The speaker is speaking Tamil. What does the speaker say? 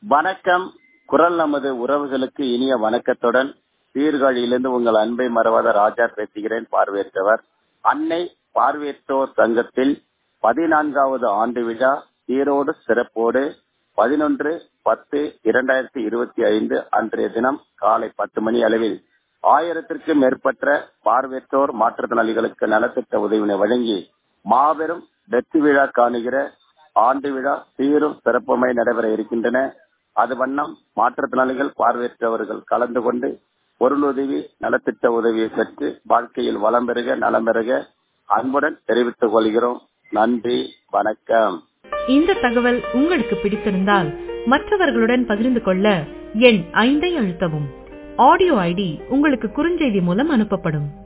வணக்கம் குரல் நமது உறவுகளுக்கு இனிய வணக்கத்துடன் சீர்காழியிலிருந்து உங்கள் அன்பை மறவாத ராஜா பேசுகிறேன் பார்வையற்றவர் அன்னை பார்வையற்றோர் சங்கத்தில் பதினான்காவது ஆண்டு விழா சீரோடு சிறப்போடு பதினொன்று பத்து இரண்டாயிரத்தி இருபத்தி ஐந்து அன்றைய தினம் காலை பத்து மணி அளவில் ஆயிரத்திற்கும் மேற்பட்ட பார்வையற்றோர் மாற்றுத்திறனாளிகளுக்கு நலத்திட்ட உதவினை வழங்கி மாபெரும் வெற்றி விழா காணுகிற ஆண்டு விழா சீரும் சிறப்புமாய் நடைபெற இருக்கின்றன அது வண்ணம் மாற்றுத்திறனாளிகள் பார்வையற்றவர்கள் கலந்து கொண்டு பொருளுதவி நலத்திட்ட உதவியை பெற்று வாழ்க்கையில் வளம் பெறுக நலம் பெறுக அன்புடன் தெரிவித்துக் கொள்கிறோம் நன்றி வணக்கம் இந்த தகவல் உங்களுக்கு பிடித்திருந்தால் மற்றவர்களுடன் பகிர்ந்து கொள்ள எண் ஐந்தை அழுத்தவும் ஆடியோ ஐடி உங்களுக்கு குறுஞ்செய்தி மூலம் அனுப்பப்படும்